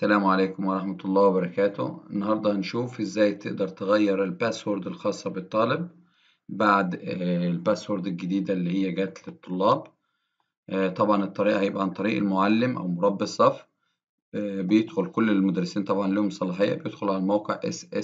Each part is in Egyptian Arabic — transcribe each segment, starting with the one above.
السلام عليكم ورحمة الله وبركاته النهاردة هنشوف ازاي تقدر تغير الباسورد الخاصة بالطالب بعد آه، الباسورد الجديدة اللي هي جات للطلاب آه، طبعا الطريقة هيبقى عن طريق المعلم أو مربي الصف آه، بيدخل كل المدرسين طبعا لهم صلاحية بيدخل على الموقع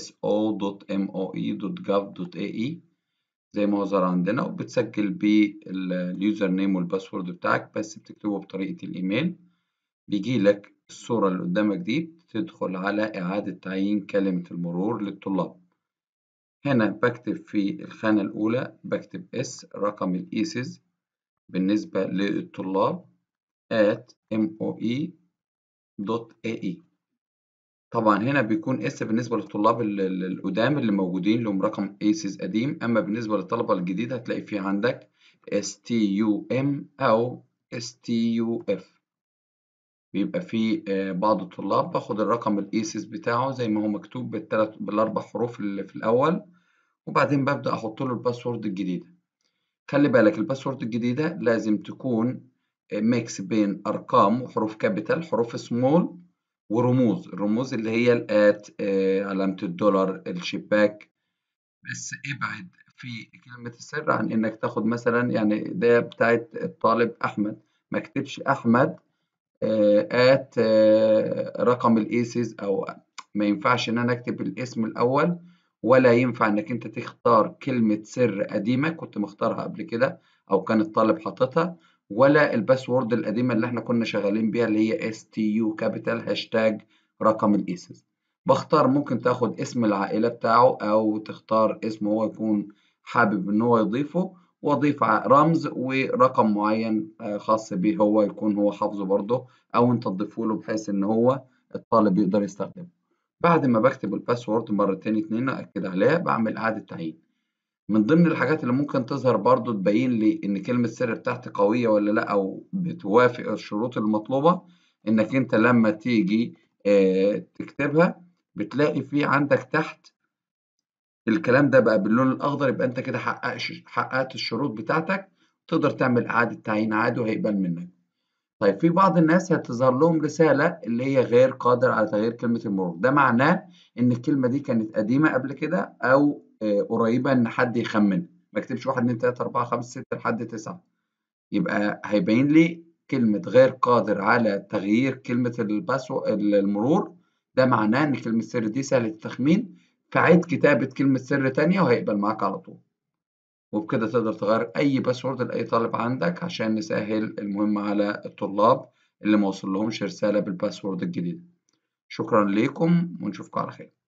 sso.moe.gov.ae زي ما هو ظهر عندنا وبتسجل باليوزر نيم والباسورد بتاعك بس بتكتبه بطريقة الإيميل بيجيلك الصورة اللي قدامك دي تدخل على إعادة تعيين كلمة المرور للطلاب هنا بكتب في الخانة الأولى بكتب اس رقم الإيسز بالنسبة للطلاب at moe.ae طبعا هنا بيكون اس بالنسبة للطلاب القدام اللي موجودين لهم رقم ايسز قديم أما بالنسبة للطلبة الجديدة هتلاقي في عندك stum أو stuf بيبقى في بعض الطلاب باخد الرقم الايسيس بتاعه زي ما هو مكتوب بالثلاث بالاربع حروف اللي في الاول وبعدين ببدا احط له الباسورد الجديده خلي بالك الباسورد الجديده لازم تكون ميكس بين ارقام وحروف كابيتال حروف سمول ورموز الرموز اللي هي الات علامه الدولار الشباك بس ابعد في كلمه السر عن انك تاخد مثلا يعني ده بتاعت الطالب احمد ما اكتبش احمد آت رقم الايسز او ما ينفعش ان انا اكتب الاسم الاول ولا ينفع انك انت تختار كلمة سر قديمة كنت مختارها قبل كده او كان الطالب حاططها ولا الباسورد القديمة اللي احنا كنا شغالين بيها اللي هي stu capital هاشتاج رقم الايسز بختار ممكن تاخد اسم العائلة بتاعه او تختار اسم هو يكون حابب ان هو يضيفه واضيف رمز ورقم معين خاص بيه هو يكون هو حافظه برضه او انت تضيفه له بحيث ان هو الطالب يقدر يستخدمه بعد ما بكتب الباسورد مرتين اتنين اكد عليها بعمل اعادة تعيين من ضمن الحاجات اللي ممكن تظهر برضه تبين لي ان كلمة السر بتاعتي قوية ولا لا او بتوافق الشروط المطلوبة انك انت لما تيجي تكتبها بتلاقي في عندك تحت الكلام ده بقى باللون الأخضر يبقى أنت كده حققت الشروط بتاعتك تقدر تعمل إعادة تعيين عادي وهيقبل منك. طيب في بعض الناس هتظهر لهم رسالة اللي هي غير قادر على تغيير كلمة المرور، ده معناه إن الكلمة دي كانت قديمة قبل كده أو قريبة إن حد يخمنها، ما اكتبش 1 2 3 4 5 6 لحد 9 يبقى هيبين لي كلمة غير قادر على تغيير كلمة الباسو المرور ده معناه إن كلمة السر دي سهلة التخمين فعيد كتابة كلمة سر تانية وهيقبل معاك على طول وبكده تقدر تغير أي باسورد لأي طالب عندك عشان نسهل المهمة على الطلاب اللي ما وصلهمش رسالة بالباسورد الجديد شكرا ليكم ونشوفكم على خير